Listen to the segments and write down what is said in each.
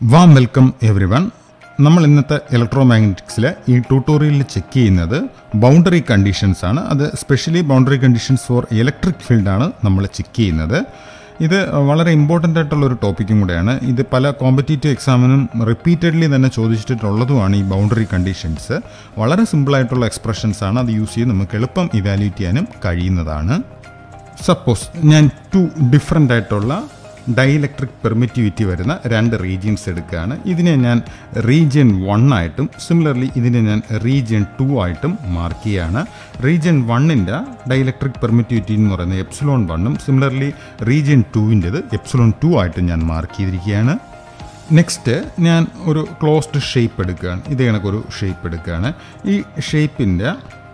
warm welcome every one നമ്മൾ ഇന്നത്തെ electro മാഗ്നറ്റിക്സിലെ ഈ ട്യൂട്ടോറിയലിൽ ചെക്ക് ചെയ്യുന്നത് ബൗണ്ടറി കണ്ടീഷൻസ് ആണ് അത് specially boundary conditions for electric ഫീൽഡാണ് നമ്മൾ ചെക്ക് ചെയ്യുന്നത് ഇത് വളരെ ഇമ്പോർട്ടൻ്റ് ആയിട്ടുള്ള ഒരു ടോപ്പിക്കും കൂടെയാണ് ഇത് പല കോമ്പറ്റേറ്റീവ് എക്സാമിനും റിപ്പീറ്റഡ്ലി തന്നെ ചോദിച്ചിട്ടുള്ളതുമാണ് ഈ ബൗണ്ടറി കണ്ടീഷൻസ് വളരെ സിമ്പിളായിട്ടുള്ള എക്സ്പ്രഷൻസ് ആണ് അത് യൂസ് ചെയ്ത് നമുക്ക് എളുപ്പം ഇവാലുവേറ്റ് ചെയ്യാനും കഴിയുന്നതാണ് സപ്പോസ് ഞാൻ ടു ഡിഫറെൻ്റ് ആയിട്ടുള്ള ഡൈഇലക്ട്രിക് പെർമിറ്റിവിറ്റി വരുന്ന രണ്ട് റീജിയൻസ് എടുക്കുകയാണ് ഇതിനെ ഞാൻ റീജിയൻ വൺ ആയിട്ടും സിമിലർലി ഇതിനെ ഞാൻ റീജിയൻ ടു ആയിട്ടും മാർക്ക് ചെയ്യുകയാണ് റീജിയൻ വണ്ണിൻ്റെ ഡൈഇലക്ട്രിക് പെർമിറ്റിവിറ്റി എന്ന് പറയുന്നത് എപ്സിലോൺ വണ്ണും സിമിലർലി റീജിയൻ ടുവിൻ്റെത് എപ്സിലോൺ ടു ആയിട്ടും ഞാൻ മാർക്ക് ചെയ്തിരിക്കുകയാണ് നെക്സ്റ്റ് ഞാൻ ഒരു ക്ലോസ്ഡ് ഷേപ്പ് എടുക്കുകയാണ് ഇത് കണക്കൊരു ഷേപ്പ് എടുക്കുകയാണ് ഈ ഷേപ്പിൻ്റെ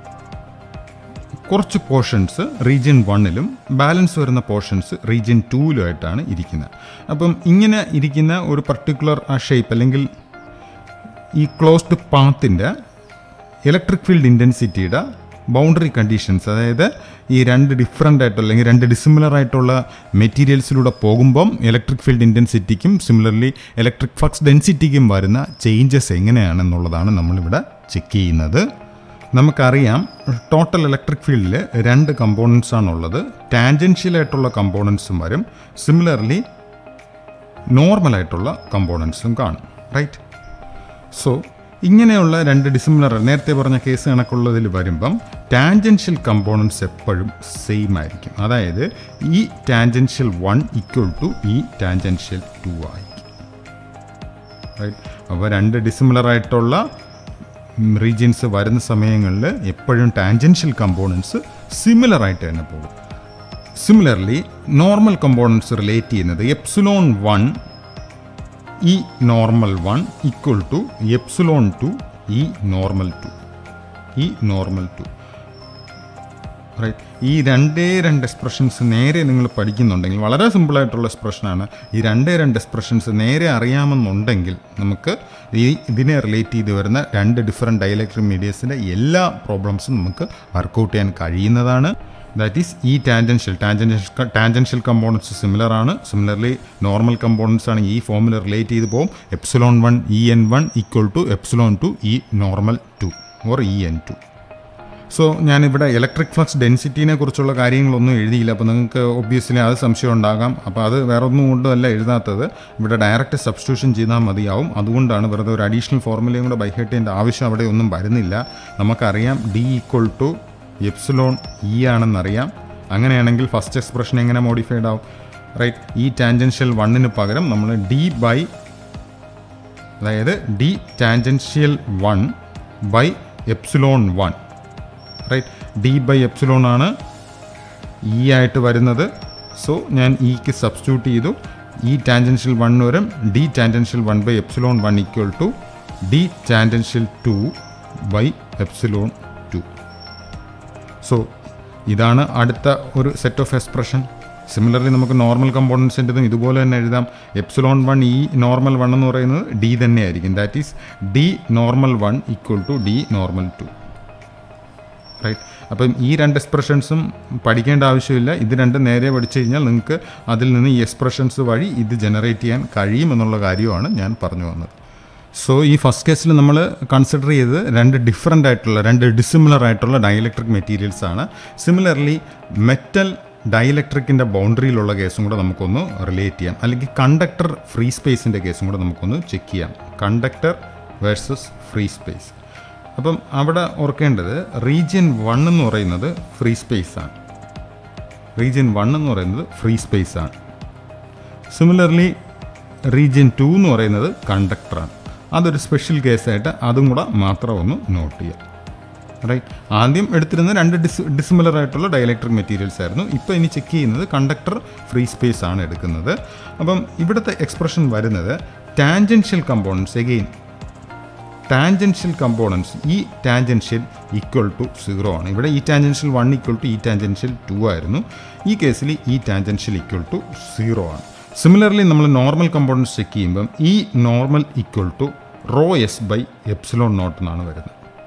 കുറച്ച് പോർഷൻസ് റീജിയൻ വണ്ണിലും ബാലൻസ് വരുന്ന പോർഷൻസ് റീജിയൻ ടൂവിലുമായിട്ടാണ് ഇരിക്കുന്നത് അപ്പം ഇങ്ങനെ ഇരിക്കുന്ന ഒരു പർട്ടിക്കുലർ ആ ഷേപ്പ് അല്ലെങ്കിൽ ഈ ക്ലോസ്ഡ് പാത്തിൻ്റെ ഇലക്ട്രിക് ഫീൽഡ് ഇൻറ്റൻസിറ്റിയുടെ ബൗണ്ടറി കണ്ടീഷൻസ് അതായത് ഈ രണ്ട് ഡിഫറെൻ്റ് ആയിട്ടുള്ള അല്ലെങ്കിൽ രണ്ട് ഡിസിമിലർ ആയിട്ടുള്ള മെറ്റീരിയൽസിലൂടെ പോകുമ്പം ഇലക്ട്രിക് ഫീൽഡ് ഇൻറ്റൻസിറ്റിക്കും സിമിലർലി ഇലക്ട്രിക് ഫ്ലക്സ് ഡെൻസിറ്റിക്കും വരുന്ന ചേഞ്ചസ് എങ്ങനെയാണെന്നുള്ളതാണ് നമ്മളിവിടെ ചെക്ക് ചെയ്യുന്നത് നമുക്കറിയാം ടോട്ടൽ ഇലക്ട്രിക് ഫീൽഡിൽ രണ്ട് കമ്പോണൻസ് ആണുള്ളത് ടാൻജൻഷ്യൽ ആയിട്ടുള്ള കമ്പോണൻസും വരും സിമിലർലി നോർമൽ ആയിട്ടുള്ള കമ്പോണൻസും കാണും റൈറ്റ് സോ ഇങ്ങനെയുള്ള രണ്ട് ഡിസിമിലർ നേരത്തെ പറഞ്ഞ കേസ് കണക്കുള്ളതിൽ വരുമ്പം ടാൻജൻഷ്യൽ കമ്പോണൻസ് എപ്പോഴും സെയിം ആയിരിക്കും അതായത് E tangential one equal to E tangential two ആയിരിക്കും റൈറ്റ് അപ്പോൾ രണ്ട് ഡിസിമിലർ ആയിട്ടുള്ള റീജിയൻസ് വരുന്ന സമയങ്ങളിൽ എപ്പോഴും ടാൻജൻഷ്യൽ കമ്പോണൻസ് സിമിലർ ആയിട്ട് തന്നെ പോകും സിമിലർലി നോർമൽ കമ്പോണൻസ് റിലേറ്റ് ചെയ്യുന്നത് epsilon one E normal one equal to epsilon two E normal two E normal two right ഈ രണ്ടേ രണ്ട് എക്സ്പ്രഷൻസ് നേരെ നിങ്ങൾ പഠിക്കുന്നുണ്ടെങ്കിൽ വളരെ സിമ്പിളായിട്ടുള്ള എക്സ്പ്രഷനാണ് ഈ രണ്ടേ രണ്ട് എക്സ്പ്രഷൻസ് നേരെ അറിയാമെന്നുണ്ടെങ്കിൽ നമുക്ക് ഈ ഇതിനെ റിലേറ്റ് ചെയ്ത് വരുന്ന രണ്ട് ഡിഫറെൻറ്റ് ഡയലക്ട്രിക് മീഡിയസിൻ്റെ എല്ലാ പ്രോബ്ലംസും നമുക്ക് വർക്കൗട്ട് ചെയ്യാൻ കഴിയുന്നതാണ് that is E tangential tangential tangential components similar ആണ് സിമിലർലി നോർമൽ കമ്പോണൻസ് ആണ് ഈ ഫോമിൽ റിലേറ്റ് ചെയ്ത് പോകും epsilon one E N one equal to epsilon two E normal two or E N two so ഞാനിവിടെ ഇലക്ട്രിക് ഫ്ലക്സ് ഡെൻസിറ്റിനെ കുറിച്ചുള്ള കാര്യങ്ങളൊന്നും എഴുതിയില്ല അപ്പോൾ നിങ്ങൾക്ക് ഒബ്വിയസ്ലി അത് സംശയം ഉണ്ടാകാം അപ്പോൾ അത് വേറെ ഒന്നും കൊണ്ടല്ല എഴുതാത്തത് ഇവിടെ ഡയറക്റ്റ് സബ്സ്റ്റിറ്റ്യൂഷൻ ചെയ്താൽ മതിയാവും അതുകൊണ്ടാണ് വെറുതെ ഒരു അഡീഷണൽ ഫോർമുലയും കൂടെ ബൈഹേറ്റ് ചെയ്യേണ്ട ആവശ്യം അവിടെ ഒന്നും വരുന്നില്ല നമുക്കറിയാം D equal to epsilon E ആണെന്നറിയാം അങ്ങനെയാണെങ്കിൽ ഫസ്റ്റ് എക്സ്പ്രഷൻ എങ്ങനെ മോഡിഫൈഡ് ആവും റൈറ്റ് ഈ ടാൻജൻഷ്യൽ വണ്ണിന് പകരം നമ്മൾ ഡി ബൈ അതായത് D tangential one by epsilon one right D by epsilon ആണ് ഇ ആയിട്ട് വരുന്നത് സോ ഞാൻ ഇക്ക് സബ്സ്റ്റിറ്റ്യൂട്ട് ചെയ്തു ഈ ടാൻജൻഷ്യൽ വൺ വരും D tangential one by epsilon one equal to D tangential two by epsilon two so ഇതാണ് അടുത്ത ഒരു സെറ്റ് ഓഫ് എക്സ്പ്രഷൻ സിമിലർലി നമുക്ക് നോർമൽ കമ്പോണൻസിൻ്റെതും ഇതുപോലെ തന്നെ എഴുതാം epsilon one E normal one എന്ന് പറയുന്നത് ഡി തന്നെയായിരിക്കും that is D normal one equal to D normal two right അപ്പം ഈ രണ്ട് എക്സ്പ്രഷൻസും പഠിക്കേണ്ട ആവശ്യമില്ല ഇത് രണ്ടും നേരെ പഠിച്ചു കഴിഞ്ഞാൽ നിങ്ങൾക്ക് അതിൽ നിന്ന് ഈ എക്സ്പ്രഷൻസ് വഴി ഇത് ജനറേറ്റ് ചെയ്യാൻ കഴിയുമെന്നുള്ള കാര്യമാണ് ഞാൻ പറഞ്ഞു വന്നത് സോ ഈ ഫസ്റ്റ് കേസിൽ നമ്മൾ കൺസിഡർ ചെയ്തത് രണ്ട് ഡിഫറെൻ്റ് ആയിട്ടുള്ള രണ്ട് ഡിസിമിലർ ആയിട്ടുള്ള ഡയലക്ട്രിക് മെറ്റീരിയൽസ് ആണ് സിമിലർലി മെറ്റൽ ഡയലക്ട്രിക്കിൻ്റെ ബൗണ്ടറിയിലുള്ള കേസും കൂടെ നമുക്കൊന്ന് റിലേറ്റ് ചെയ്യാം അല്ലെങ്കിൽ കണ്ടക്ടർ ഫ്രീ സ്പേസിൻ്റെ കേസും കൂടെ നമുക്കൊന്ന് ചെക്ക് ചെയ്യാം കണ്ടക്ടർ വേഴ്സസ് ഫ്രീ സ്പേസ് അപ്പം അവിടെ ഓർക്കേണ്ടത് റീജിയൻ വൺ എന്ന് പറയുന്നത് ഫ്രീ സ്പേസ് ആണ് റീജിയൻ വൺ എന്ന് പറയുന്നത് ഫ്രീ സ്പേസ് ആണ് സിമിലർലി റീജിയൻ ടു എന്ന് പറയുന്നത് കണ്ടക്ടറാണ് അതൊരു സ്പെഷ്യൽ കേസായിട്ട് അതും കൂടെ മാത്രം ഒന്ന് നോട്ട് ചെയ്യാം റൈറ്റ് ആദ്യം എടുത്തിരുന്ന രണ്ട് ഡിസ് ഡിസിമിലർ ആയിട്ടുള്ള ഡയലക്ട്രിക് മെറ്റീരിയൽസ് ആയിരുന്നു ഇപ്പോൾ ഇനി ചെക്ക് ചെയ്യുന്നത് കണ്ടക്ടർ ഫ്രീ സ്പേസ് ആണ് എടുക്കുന്നത് അപ്പം ഇവിടുത്തെ എക്സ്പ്രഷൻ വരുന്നത് tangential components again tangential components E tangential equal to zero ആണ് ഇവിടെ E tangential one equal to E tangential two ആയിരുന്നു ഈ കേസിൽ E tangential equal to zero ആണ് സിമിലർലി നമ്മൾ നോർമൽ കമ്പോണൻസ് ചെക്ക് ചെയ്യുമ്പം E normal equal to rho S by epsilon naught എന്നാണ് വരുന്നത്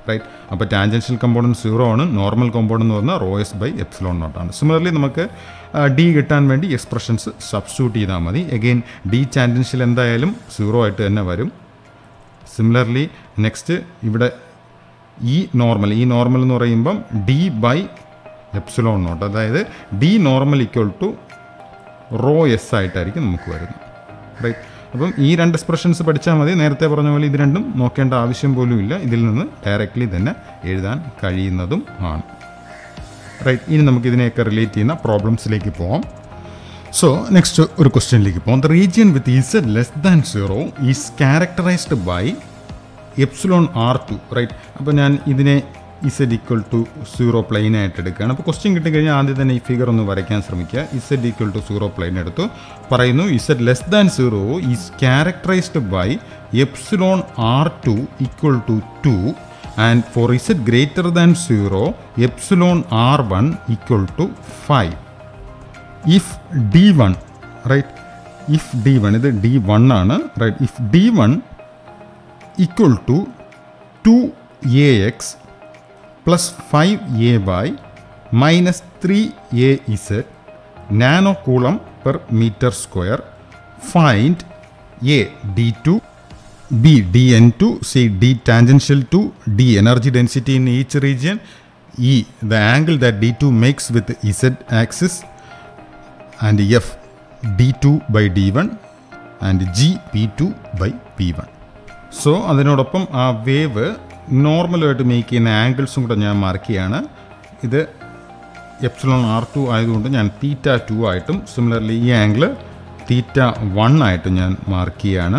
റൈറ്റ് അപ്പോൾ ടാൻജൻഷ്യൽ കമ്പോണൻറ്റ് സീറോ ആണ് നോർമൽ കമ്പോണൻ്റ് എന്ന് പറഞ്ഞാൽ റോ എസ് ബൈ എപ്സിലോൺ നോട്ടാണ് സിമിലർലി നമുക്ക് ഡി കിട്ടാൻ വേണ്ടി എക്സ്പ്രഷൻസ് സബ്സ്റ്റിറ്റ്യൂട്ട് ചെയ്താൽ മതി എഗെയിൻ ഡി ടാൻജൻഷ്യൽ എന്തായാലും സീറോ ആയിട്ട് തന്നെ വരും സിമിലർലി നെക്സ്റ്റ് ഇവിടെ ഈ നോർമൽ ഈ നോർമൽ എന്ന് പറയുമ്പം ഡി ബൈ എപ്സിലോൺ നോട്ട് അതായത് D normal equal to rho S ആയിട്ടായിരിക്കും നമുക്ക് വരുന്നത് റൈറ്റ് അപ്പം ഈ രണ്ട് എക്സ്പ്രഷൻസ് പഠിച്ചാൽ മതി നേരത്തെ പറഞ്ഞ പോലെ ഇത് രണ്ടും നോക്കേണ്ട ആവശ്യം പോലും ഇല്ല ഇതിൽ നിന്ന് ഡയറക്റ്റ്ലി തന്നെ എഴുതാൻ കഴിയുന്നതും ആണ് റൈറ്റ് ഇനി നമുക്ക് ഇതിനെയൊക്കെ റിലേറ്റ് ചെയ്യുന്ന പ്രോബ്ലംസിലേക്ക് പോകാം സോ നെക്സ്റ്റ് ഒരു ക്വസ്റ്റ്യനിലേക്ക് പോകാം the region with Z less than zero is characterized by epsilon R two right അപ്പോൾ ഞാൻ ഇതിനെ Z equal to zero plane ആയിട്ട് എടുക്കുകയാണ് അപ്പോൾ ക്വസ്റ്റ്യൻ കിട്ടിക്കഴിഞ്ഞാൽ ആദ്യം തന്നെ ഈ ഫിഗർ ഒന്ന് വരയ്ക്കാൻ ശ്രമിക്കുക Z equal to zero plane എടുത്തു പറയുന്നു Z less than zero is characterized by epsilon R two equal to two and for Z greater than zero epsilon R one equal to five if D one right if D one ഇത് D one ആണ് right if D one equal to two A X plus five A Y minus three A Z nano coulomb per metre square find A D two B D N two C D tangential two D energy density in each region E the angle that D two makes with Z axis and F D two by D one and G P two by P one so അതിനോടൊപ്പം ആ wave നോർമലായിട്ട് make ചെയ്യുന്ന ആംഗിൾസും കൂടെ ഞാൻ mark ചെയ്യാണ് ഇത് epsilon R two ആയതുകൊണ്ട് ഞാൻ തീറ്റ ടു ആയിട്ടും സിമിലർലി ഈ ആംഗിൾ തീറ്റ വൺ ആയിട്ടും ഞാൻ മാർക്ക് ചെയ്യാണ്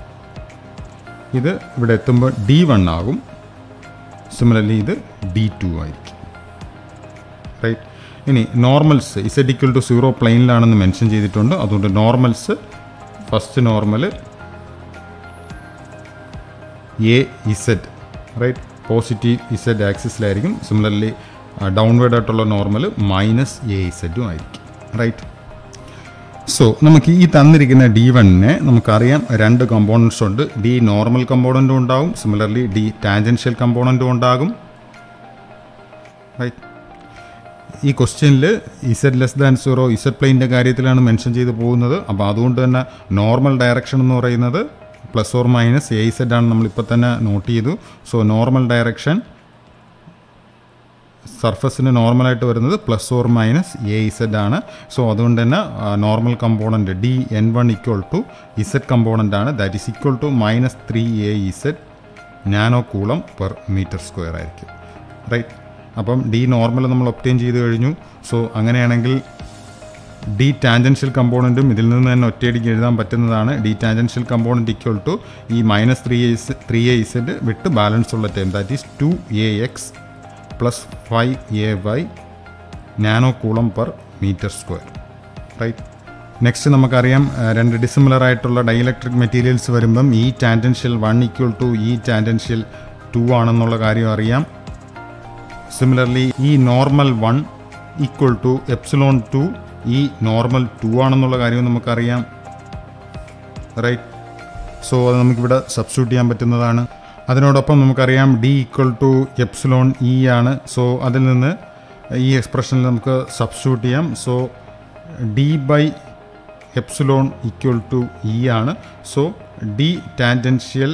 ഇത് ഇവിടെ എത്തുമ്പോൾ ഡി വൺ ആകും സിമിലർലി ഇത് ഡി ടു ആയിരിക്കും റൈറ്റ് ഇനി normals Z equal to zero പ്ലെയിനിലാണെന്ന് മെൻഷൻ ചെയ്തിട്ടുണ്ട് അതുകൊണ്ട് normals first normal A Z right positive Z ആക്സിസിലായിരിക്കും സിമിലർലി ഡൗൺവേർഡ് ആയിട്ടുള്ള നോർമൽ മൈനസ് എ ഇസഡും ആയിരിക്കും റൈറ്റ് സോ നമുക്ക് ഈ തന്നിരിക്കുന്ന ഡി വണ്ണിനെ നമുക്കറിയാം രണ്ട് കമ്പോണൻസ് ഉണ്ട് ഡി നോർമൽ കമ്പോണൻറ്റും ഉണ്ടാകും സിമിലർലി ഡി ടാൻജൻഷ്യൽ കമ്പോണൻറ്റും ഉണ്ടാകും റൈറ്റ് ഈ ക്വസ്റ്റ്യനിൽ Z less than zero Z പ്ലെയിൻ്റെ കാര്യത്തിലാണ് മെൻഷൻ ചെയ്ത് പോകുന്നത് അപ്പോൾ അതുകൊണ്ട് തന്നെ നോർമൽ ഡയറക്ഷൻ എന്ന് പറയുന്നത് plus or minus A Z ആണ് നമ്മളിപ്പോൾ തന്നെ നോട്ട് ചെയ്തു സോ നോർമൽ ഡയറക്ഷൻ സർഫസിന് നോർമലായിട്ട് വരുന്നത് plus or minus A Z ആണ് സോ അതുകൊണ്ട് തന്നെ normal component D N one equal to Z component ആണ് that is equal to minus three A Z nano coulomb per metre square ആയിരിക്കും right അപ്പം D normal നമ്മൾ obtain ചെയ്ത് കഴിഞ്ഞു so അങ്ങനെയാണെങ്കിൽ ഡി ടാൻജൻഷ്യൽ കമ്പോണൻറ്റും ഇതിൽ നിന്ന് തന്നെ ഒറ്റയടിക്ക് എഴുതാൻ പറ്റുന്നതാണ് D tangential component equal to ഈ minus three S three A Z വിട്ട് ബാലൻസ് ഉള്ള time that is two A X plus five A Y nano coulomb per metre square right next നമുക്കറിയാം ആ, രണ്ട് ഡിസിമിലർ ആയിട്ടുള്ള ഡൈലക്ട്രിക് മെറ്റീരിയൽസ് വരുമ്പം E tangential one equal to E tangential two ആണെന്നുള്ള കാര്യം അറിയാം similarly E normal one equal to epsilon two E normal two ആണെന്നുള്ള കാര്യം നമുക്കറിയാം റൈറ്റ് സോ അത് നമുക്കിവിടെ സബ്സ്റ്റിറ്റ്യൂട്ട് ചെയ്യാൻ പറ്റുന്നതാണ് അതിനോടൊപ്പം നമുക്കറിയാം D equal to epsilon E ആണ് സോ അതിൽ നിന്ന് ഈ എക്സ്പ്രഷനിൽ നമുക്ക് സബ്സ്റ്റിറ്റ്യൂട്ട് ചെയ്യാം so D by epsilon equal to E ആണ് so D tangential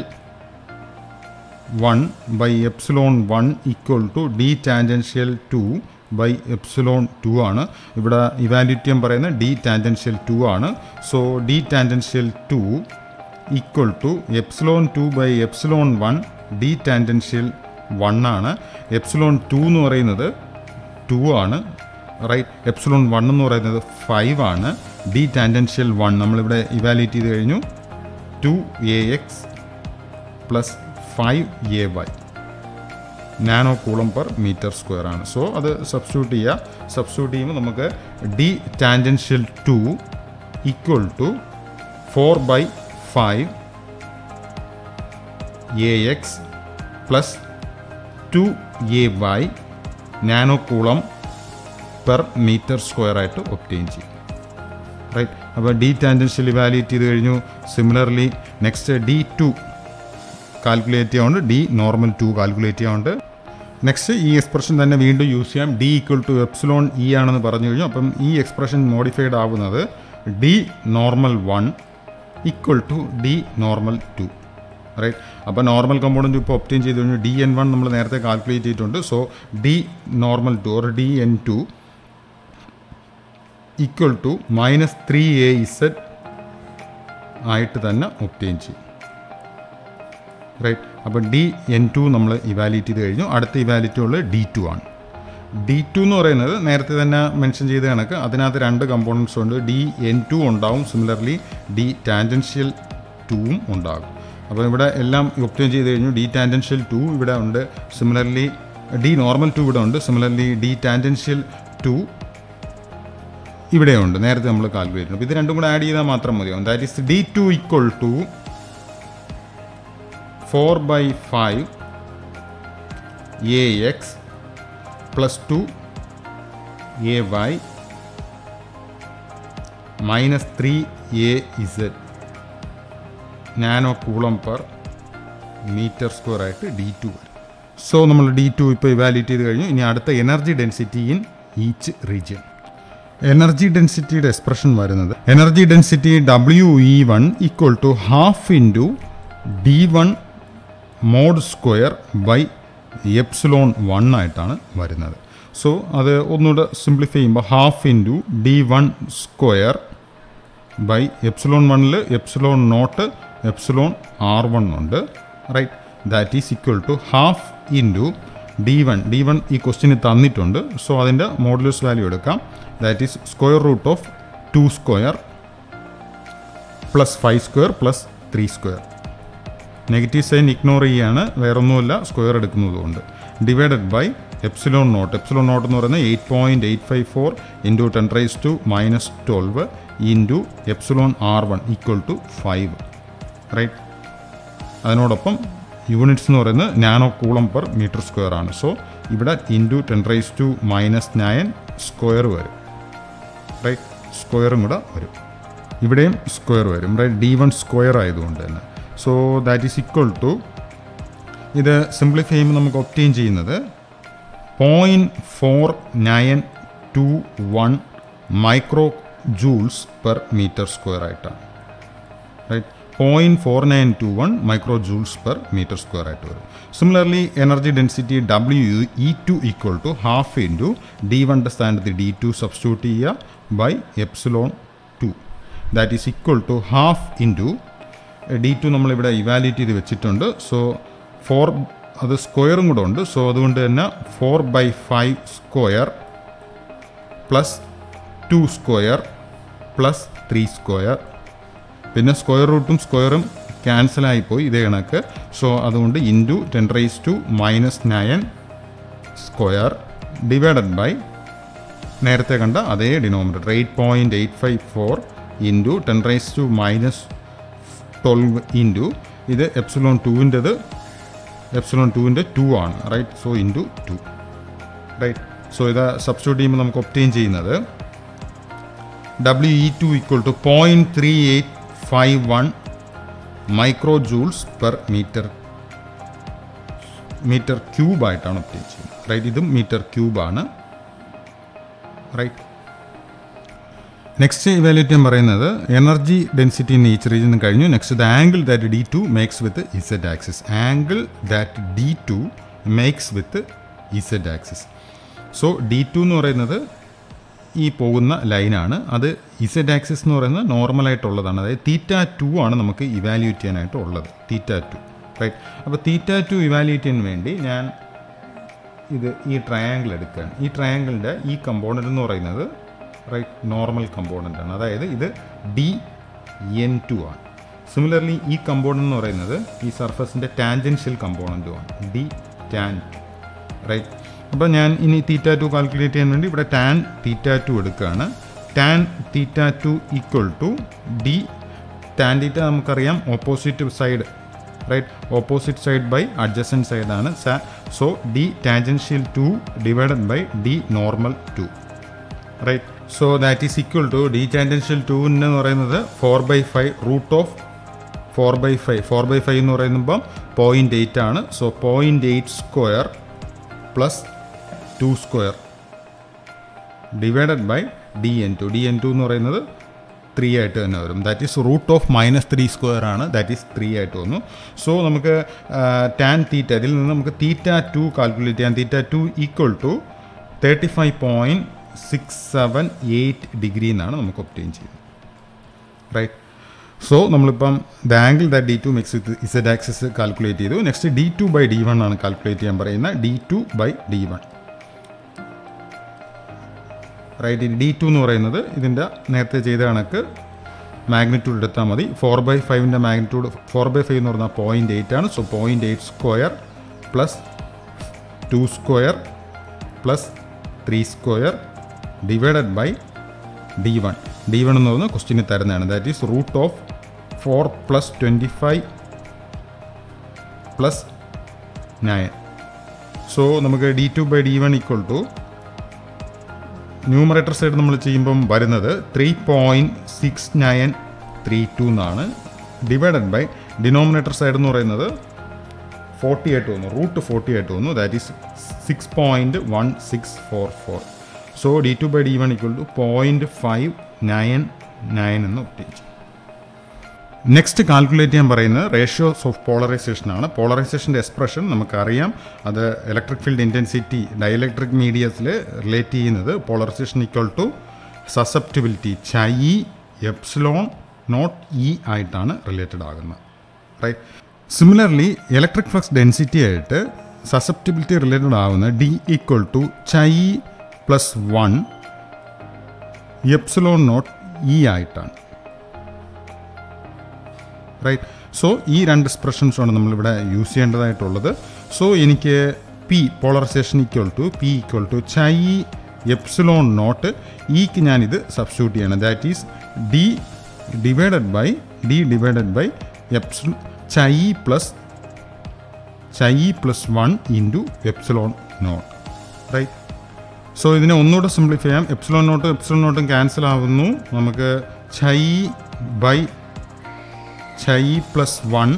one by epsilon one equal to D tangential two by epsilon two ആണ് ഇവിടെ ഇവാലുറ്റിയം പറയുന്നത് ഡി ടാൻജൻഷ്യൽ ടു ആണ് so D tangential two equal to epsilon two by epsilon one D tangential one ആണ് epsilon two എന്ന് പറയുന്നത് to ആണ് right epsilon one എന്ന് പറയുന്നത് ഫൈവ് ആണ് ഡി ടാൻജൻഷ്യൽ വൺ നമ്മളിവിടെ ഇവാലുവേറ്റ് ചെയ്ത് കഴിഞ്ഞു two A X plus five A Y nano coulomb per metre square ആണ് സോ അത് സബ്സ്റ്റിറ്റ്യൂട്ട് ചെയ്യുക സബ്സ്റ്റിറ്റ്യൂട്ട് ചെയ്യുമ്പോൾ നമുക്ക് D tangential two equal to four by five A X plus two A Y nano coulomb per metre square ആയിട്ട് obtain ചെയ്യും right അപ്പോൾ D tangential evaluate ചെയ്ത് കഴിഞ്ഞു similarly next D two calculate ചെയ്യാറുണ്ട് D normal two calculate ചെയ്യാറുണ്ട് next ഈ expression തന്നെ വീണ്ടും യൂസ് ചെയ്യാം D equal to epsilon E ആണെന്ന് പറഞ്ഞു കഴിഞ്ഞു അപ്പം ഈ എക്സ്പ്രഷൻ മോഡിഫൈഡ് ആവുന്നത് D normal one equal to D normal two right അപ്പോൾ നോർമൽ കമ്പോണൻറ്റ് ഇപ്പോൾ ഒപ്റ്റെയിൻ ചെയ്ത് കഴിഞ്ഞു ഡി എൻ വൺ നമ്മൾ നേരത്തെ കാൽക്കുലേറ്റ് ചെയ്തിട്ടുണ്ട് so D normal two or D N two equal to minus three A Z ആയിട്ട് തന്നെ ഒപ്റ്റെയിൻ ചെയ്യും റൈറ്റ് അപ്പോൾ ഡി എൻ ടു നമ്മൾ ഇവാലുവേറ്റ് ചെയ്ത് കഴിഞ്ഞു അടുത്ത ഇവാലുവേറ്റ് ഉള്ളത് ഡി ടു ആണ് ഡി ടു എന്ന് പറയുന്നത് നേരത്തെ തന്നെ മെൻഷൻ ചെയ്ത കണക്ക് അതിനകത്ത് രണ്ട് കമ്പോണൻസ് ഉണ്ട് ഡി എൻ ടു ഉണ്ടാവും സിമിലർലി ഡി ടാൻജൻഷ്യൽ ടുവും ഉണ്ടാകും അപ്പോൾ ഇവിടെ എല്ലാം ഒപ്റ്റൈൻ ചെയ്ത് കഴിഞ്ഞു ഡി ടാൻജൻഷ്യൽ ടു ഇവിടെ ഉണ്ട് സിമിലർലി ഡി നോർമൽ ടു ഇവിടെ ഉണ്ട് സിമിലർലി ഡി ടാൻജൻഷ്യൽ ടു ഇവിടെയുണ്ട് നേരത്തെ നമ്മൾ കാൽക്കുലേറ്റ് ചെയ്യുന്നു അപ്പോൾ ഇത് രണ്ടും കൂടെ ആഡ് ചെയ്താൽ മാത്രം മതിയാവും that is D two equal to four by five A X plus two A y minus three A Z nano coulomb per metre square ആയിട്ട് ഡി ടു വരും സോ നമ്മൾ ഡി ടു ഇപ്പോൾ ഇവാലുവേറ്റ് ചെയ്ത് കഴിഞ്ഞു ഇനി അടുത്ത energy density in each region energy ഡെൻസിറ്റിയുടെ expression വരുന്നത് energy density W E one equal to half into D one mod square by epsilon one ആയിട്ടാണ് വരുന്നത് സോ അത് ഒന്നുകൂടെ സിംപ്ലിഫൈ ചെയ്യുമ്പോൾ half into D one square by epsilon വണ്ണിൽ epsilon naught epsilon R one ഉണ്ട് right that is equal to half into D one D one ഈ ക്വസ്റ്റിന് തന്നിട്ടുണ്ട് സോ അതിൻ്റെ മോഡുലസ് വാല്യൂ എടുക്കാം that is square root of two square plus five square plus three square negative sign ignore ചെയ്യാണ് വേറൊന്നുമില്ല square എടുക്കുന്നതുകൊണ്ട് divided by epsilon naught epsilon naught എന്ന് പറയുന്നത് eight point eight five four into ten raise to minus twelve into epsilon R one equal to five right അതിനോടൊപ്പം units എന്ന് പറയുന്നത് nano coulomb per metre square ആണ് so ഇവിടെ into ten raise to minus nine square വരും right സ്ക്വയറും കൂടെ വരും ഇവിടെയും സ്ക്വയർ വരും റൈറ്റ് ഡി വൺ സ്ക്വയർ ആയതുകൊണ്ട് തന്നെ so that is equal to ഇത് സിംപ്ലിഫൈ ചെയ്യുമ്പോൾ നമുക്ക് ഒപ്റ്റെയിൻ ചെയ്യുന്നത് point four nine two one micro joules per metre square ആയിട്ടാണ് right point four nine two one micro joules per metre square ആയിട്ട് വരും similarly energy density W E two equal to half into D വണ്ടെ സ്ഥാനത്ത് D two substitute ചെയ്യുക by epsilon two that is equal to half into D two നമ്മളിവിടെ evaluate ചെയ്ത് വെച്ചിട്ടുണ്ട് so four അത് സ്ക്വയറും കൂടെ ഉണ്ട് സോ അതുകൊണ്ട് തന്നെ four by five square plus two square plus three square പിന്നെ സ്ക്വയർ റൂട്ടും സ്ക്വയറും ക്യാൻസലായിപ്പോയി ഇതേ കണക്ക് സോ അതുകൊണ്ട് into ten raise to minus nine square divided by നേരത്തെ കണ്ട അതേ denominator eight point eight five four into ten raise to minus twelve into ഇത് എപ്സിലോൺ ടുവിൻ്റെത് എപ്സിലോൺ ടുവിൻ്റെ ടു ആണ് right so into two right so ഇത് substitute ചെയ്യുമ്പോൾ നമുക്ക് ഒപ്റ്റെയിൻ ചെയ്യുന്നത് W E two equal to point three eight five one micro joules per metre metre ക്യൂബായിട്ടാണ് obtain ചെയ്യുന്നത് റൈറ്റ് ഇതും മീറ്റർ ക്യൂബാണ് റൈറ്റ് നെക്സ്റ്റ് ഇവാലുവേറ്റ് ചെയ്യാൻ പറയുന്നത് energy density in each region കഴിഞ്ഞു next the angle that D two makes with Z axis angle that D two makes with Z axis so D two എന്ന് പറയുന്നത് ഈ പോകുന്ന ലൈനാണ് അത് ഇസഡ് ആക്സിസ് എന്ന് പറയുന്നത് നോർമലായിട്ടുള്ളതാണ് അതായത് തീറ്റ ടു ആണ് നമുക്ക് ഇവാലുവേറ്റ് ചെയ്യാനായിട്ട് ഉള്ളത് തീറ്റ ടു റൈറ്റ് അപ്പോൾ തീറ്റ ടു ഇവാലുവേറ്റ് ചെയ്യാൻ വേണ്ടി ഞാൻ ഇത് ഈ ട്രയാങ്കിൾ എടുക്കുകയാണ് ഈ ട്രയാങ്കിളിൻ്റെ ഈ കമ്പോണൻ്റ് എന്ന് പറയുന്നത് റൈറ്റ് നോർമൽ കമ്പോണൻ്റ് ആണ് അതായത് ഇത് ഡി എൻ ടു ആണ് സിമിലർലി ഈ കമ്പോണൻ്റ് എന്ന് പറയുന്നത് ഈ സർഫസിൻ്റെ ടാൻജൻഷ്യൽ കമ്പോണൻറ്റുമാണ് ഡി ടാൻ റൈറ്റ് അപ്പോൾ ഞാൻ ഇനി തീറ്റ ടു കാൽക്കുലേറ്റ് ചെയ്യാൻ വേണ്ടി ഇവിടെ ടാൻ തീറ്റ ടു എടുക്കുകയാണ് tan theta two equal to D tan theta നമുക്കറിയാം opposite side right opposite side by adjacent സൈഡാണ് so D tangential two divided by D normal two right so that is equal to D tangential two എന്ന് പറയുന്നത് four by five root of four by five four by five എന്ന് പറയുമ്പോൾ point eight ആണ് so point eight square plus two square divided by D N two D N two എന്ന് പറയുന്നത് three ആയിട്ട് തന്നെ വരും that is root of minus three square ആണ് that is three ആയിട്ട് വന്നു സോ നമുക്ക് ടാൻ തീറ്റ ഇതിൽ നിന്ന് നമുക്ക് തീറ്റ ടു കാൽക്കുലേറ്റ് ചെയ്യാൻ theta two equal to thirty five point six seven eight degree എന്നാണ് നമുക്ക് ഒപ്റ്റെയിൻ ചെയ്യുന്നത് റൈറ്റ് സോ നമ്മളിപ്പം the angle that D two makes with Z axis calculate ചെയ്തു next D two by D one ആണ് calculate ചെയ്യാൻ പറയുന്നത് D two by D one right D two എന്ന് പറയുന്നത് ഇതിൻ്റെ നേരത്തെ ചെയ്ത കണക്ക് മാഗ്നിറ്റ്യൂഡ് എടുത്താൽ മതി ഫോർ ബൈ ഫൈവിൻ്റെ മാഗ്നിറ്റ്യൂഡ് ഫോർ ബൈ ഫൈവ് എന്ന് പറഞ്ഞാൽ പോയിൻ്റ് എയ്റ്റ് ആണ് so point eight square plus two square plus three square divided by D one D one എന്ന് പറയുന്നത് ക്വസ്റ്റ്യന് തരുന്നതാണ് that is root of four plus twenty five plus nine so നമുക്ക് D two by D one equal to numerator side നമ്മൾ ചെയ്യുമ്പം വരുന്നത് three point six nine three two എന്നാണ് divided by denominator side എന്ന് പറയുന്നത് ഫോർട്ടി ആയിട്ട് വന്നു root forty ആയിട്ട് വന്നു that is six point one six four four so D two by D one equal to point five nine nine എന്ന് obtain ചെയ്യും next calculate ചെയ്യാൻ പറയുന്നത് റേഷ്യോസ് ഓഫ് പോളറൈസേഷൻ ആണ് പോളറൈസേഷൻ്റെ എക്സ്പ്രഷൻ നമുക്കറിയാം അത് ഇലക്ട്രിക് ഫീൽഡ് ഇൻറ്റൻസിറ്റി ഡയലക്ട്രിക് മീഡിയസിൽ relate ചെയ്യുന്നത് polarization equal to susceptibility chi epsilon naught E ആയിട്ടാണ് റിലേറ്റഡ് ആകുന്നത് right similarly electric flux density ആയിട്ട് സസെപ്റ്റിബിലിറ്റി റിലേറ്റഡ് ആവുന്ന D equal to chi plus one epsilon naught E ആയിട്ടാണ് right so ഈ രണ്ട് എക്സ്പ്രഷൻസാണ് നമ്മളിവിടെ യൂസ് ചെയ്യേണ്ടതായിട്ടുള്ളത് സോ എനിക്ക് P polarization equal to P equal to chi epsilon naught ഇക്ക് ഞാനിത് സബ്സ്റ്റിറ്റ്യൂട്ട് ചെയ്യണം that is D divided by D divided by epsilon chi plus chi plus one into epsilon naught right so ഇതിനെ ഒന്നുകൂടെ simplify ചെയ്യാം epsilon നോട്ടും epsilon നോട്ടും cancel ആവുന്നു നമുക്ക് chi by chi plus one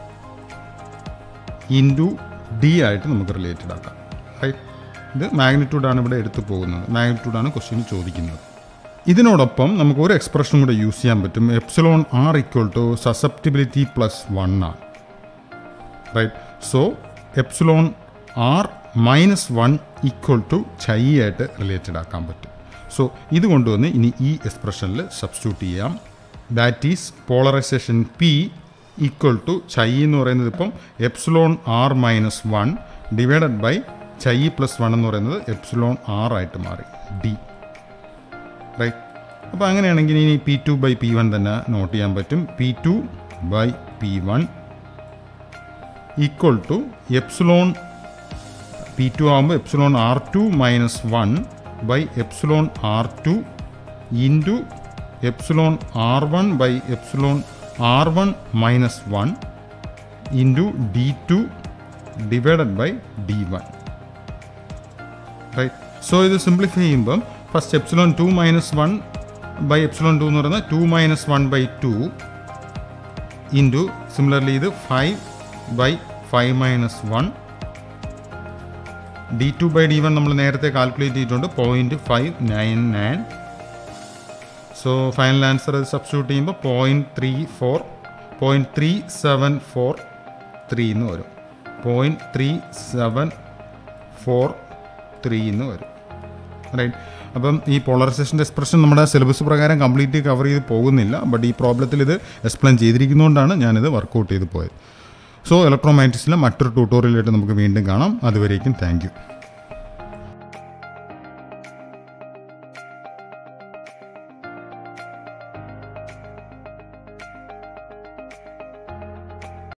into D ആയിട്ട് നമുക്ക് റിലേറ്റഡ് ആക്കാം റൈറ്റ് ഇത് മാഗ്നിറ്റ്യൂഡാണ് ഇവിടെ എടുത്തു പോകുന്നത് മാഗ്നിറ്റ്യൂഡാണ് ക്വസ്റ്റ്യൻ ചോദിക്കുന്നത് ഇതിനോടൊപ്പം നമുക്ക് ഒരു എക്സ്പ്രഷൻ കൂടെ യൂസ് ചെയ്യാൻ പറ്റും epsilon R equal to susceptibility plus one ആണ് right so epsilon R minus one equal to chi ആയിട്ട് റിലേറ്റഡ് ആക്കാൻ പറ്റും സോ ഇത് കൊണ്ടുവന്ന് ഇനി ഈ എക്സ്പ്രഷനിൽ സബ്സ്റ്റിറ്റ്യൂട്ട് ചെയ്യാം that is polarization P equal to chi എന്ന് പറയുന്നത് ഇപ്പം epsilon R minus one divided by chi plus one എന്ന് പറയുന്നത് എപ്സിലോൺ ആർ ആയിട്ട് മാറി ഡി റൈറ്റ് അപ്പോൾ അങ്ങനെയാണെങ്കിൽ ഇനി P two by P one തന്നെ നോട്ട് ചെയ്യാൻ പറ്റും P two by P one equal to epsilon P two ആകുമ്പോൾ epsilon R two minus one by epsilon R two into epsilon R one by epsilon R one minus one into D two divided by D one right so ഇത് simplify ചെയ്യുമ്പം first epsilon two minus one by epsilon two എന്ന് പറയുന്നത് two minus one by two into similarly ഇത് five by five minus one D two by D one നമ്മൾ നേരത്തെ calculate ചെയ്തിട്ടുണ്ട് point five nine nine so final answer substitute ചെയ്യുമ്പോൾ point three four point three seven four three എന്ന് വരും point three seven four three എന്ന് വരും right അപ്പം ഈ പോളറൈസേഷൻ്റെ എക്സ്പ്രഷൻ നമ്മുടെ സിലബസ് പ്രകാരം കംപ്ലീറ്റ് കവർ ചെയ്ത് പോകുന്നില്ല ബട്ട് ഈ പ്രോബ്ലത്തിൽ ഇത് എക്സ്പ്ലെയിൻ ചെയ്തിരിക്കുന്നതുകൊണ്ടാണ് ഞാനിത് വർക്കൗട്ട് ചെയ്ത് പോയത് സോ ഇലക്ട്രോമാഗ്നറ്റിക്സിലെ മറ്റൊരു ട്യൂട്ടോറിയലായിട്ട് നമുക്ക് വീണ്ടും കാണാം അതുവരേക്കും താങ്ക് യു